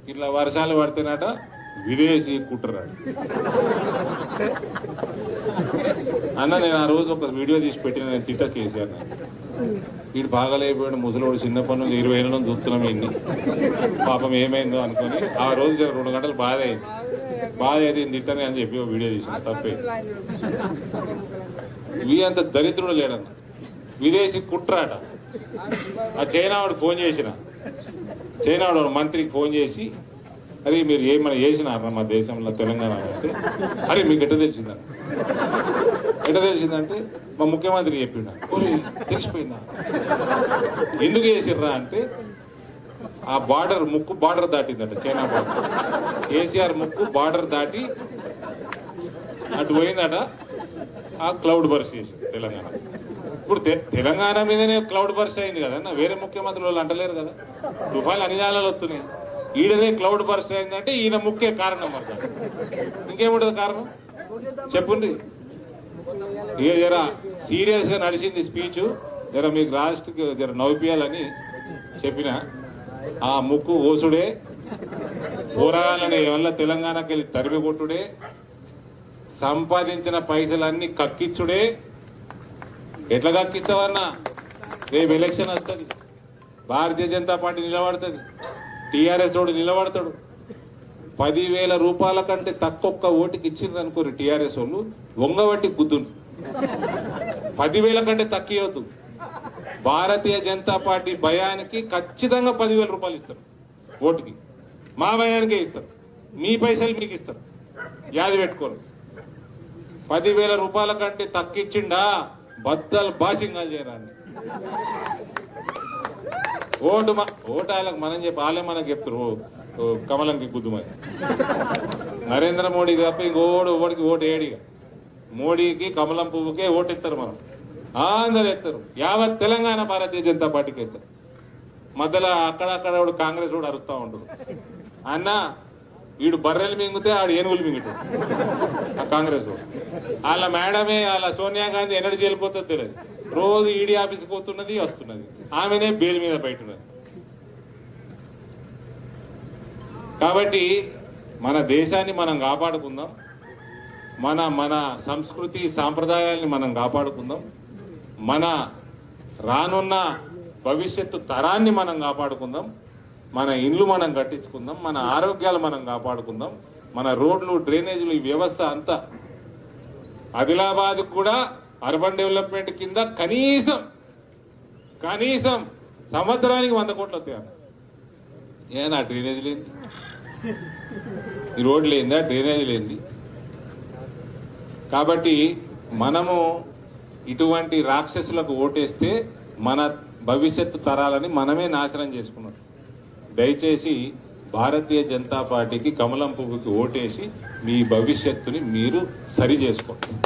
ఇట్లా వర్షాలు పడితేనట విదేశీ కుట్రరాడు అన్న నేను ఆ రోజు ఒక వీడియో తీసి పెట్టిన నేను తిట్ట కేసీఆర్ వీడు బాగాలేకపోయాడు ముసలోడు చిన్నప్పటి నుంచి ఇరవై ఏళ్ళ నుంచి చూస్తున్నాం ఇన్ని పాపం ఏమైందో అనుకొని ఆ రోజు జర రెండు గంటలు బాధ అయింది బాధ అయితే తిట్టని అని చెప్పి ఒక వీడియో తీసిన తప్పే వీ అంత దరిద్రుడు లేడన్న విదేశీ కుట్రాట ఆ చైనా వాడు ఫోన్ చేసిన చైనా వాడు మంత్రికి ఫోన్ చేసి అరే మీరు ఏమైనా చేసినారా మా దేశంలో తెలంగాణ అంటే అరే మీకు ఎట్ట తెలిసిందా ఎట్ట తెలిసిందంటే మా ముఖ్యమంత్రి చెప్పిండ "ఒరే, తెలిసిపోయిందా ఎందుకు చేసిర్రా అంటే ఆ బార్డర్ ముక్కు బార్డర్ దాటిందట చైనా బార్డర్ కేసీఆర్ ముక్కు బార్డర్ దాటి అటు పోయిందట ఆ క్లౌడ్ బర్స్ చేసింది తెలంగాణ ఇప్పుడు తె- తెలంగాణ మీదనే క్లౌడ్ బర్స్ అయింది కదన్న వేరే ముఖ్యమంత్రులు వాళ్ళు అంటలేరు కదా తుఫాన్లు అన్ని జాలాలు వస్తున్నాయి ఈడనే క్లౌడ్ బర్స్ అయిందంటే ఈయన ముఖ్య కారణం మరి దానికి. ఇంకేముంటది కారణం చెప్పుండ్రి ఇక జర సీరియస్ గా నడిచింది స్పీచ్ జర మీకు రాష్ట్రకి జర నవ్విపియాలని చెప్పిన ఆ ముక్కు ఓసుడే పోరాగాలని వల్ల తెలంగాణకి వెళ్ళి తరిమి కొట్టుడే సంపాదించిన పైసలన్నీ కక్కిచ్చుడే ఎట్లా కక్కిస్తావన్నా రేపు ఎలక్షన్ వస్తుంది భారతీయ జనతా పార్టీ నిలబడుతుంది టీఆర్ఎస్ వాడు నిలబడతాడు పదివేల రూపాయల కంటే తక్కువ ఓటుకి ఇచ్చిండ్రు అనుకోరు టీఆర్ఎస్ వాళ్ళు వంగబట్టి గుద్దును పదివేల కంటే తక్కువద్దు భారతీయ జనతా పార్టీ భయానికి ఖచ్చితంగా పదివేల రూపాయలు ఇస్తారు ఓటుకి మా భయానికే ఇస్తారు మీ పైసలు మీకు ఇస్తారు యాది పెట్టుకోరు పదివేల రూపాయల కంటే తక్కిచ్చిండా బద్దలు బాసింగాలు చేయరాన్ని ఓటు మా ఓటు వాళ్ళకి మనం చెప్పి వాళ్ళే మనకు చెప్తారు ఓ, ఓ కమలంకి గుద్దుమని నరేంద్ర మోడీ తప్ప ఇంకోడు ఓడికి ఓటు ఏడిగా మోడీకి కమలం పువ్వుకే ఓటు ఇస్తారు మనం అందరు ఎత్తారు యావత్ తెలంగాణ భారతీయ జనతా పార్టీకి ఇస్తారు మధ్యలో అక్కడక్కడ వాడు కాంగ్రెస్ కూడా అరుస్తా ఉంటాడు అన్న వీడు బర్రెలు మింగితే ఆడు ఏనుగులు మింగుతాడు ఆ కాంగ్రెస్ వాడు వాళ్ళ మేడమే వాళ్ళ సోనియా గాంధీ ఎనర్జీ వెళ్ళిపోతుంది తెలియదు రోజు ఈడీ ఆఫీస్కి పోతున్నది వస్తున్నది ఆమెనే బెయిల్ మీద బయట ఉన్నది కాబట్టి మన దేశాన్ని మనం కాపాడుకుందాం మన మన సంస్కృతి సాంప్రదాయాల్ని మనం కాపాడుకుందాం మన రానున్న భవిష్యత్తు తరాన్ని మనం కాపాడుకుందాం మన ఇండ్లు మనం కట్టించుకుందాం మన ఆరోగ్యాలు మనం కాపాడుకుందాం మన రోడ్లు డ్రైనేజీలు ఈ వ్యవస్థ అంతా ఆదిలాబాద్ కూడా అర్బన్ డెవలప్మెంట్ కింద కనీసం కనీసం సంవత్సరానికి వంద కోట్లు వస్తాయి అన్న. ఏనా డ్రైనేజ్ లేని ఈ రోడ్లు ఏందా డ్రైనేజ్ లేనిది కాబట్టి మనము ఇటువంటి రాక్షసులకు ఓటేస్తే మన భవిష్యత్తు తరాలని మనమే నాశనం చేసుకున్నాం దయచేసి భారతీయ జనతా పార్టీకి కమలం పువ్వుకి ఓటేసి మీ భవిష్యత్తుని మీరు సరి చేసుకోండి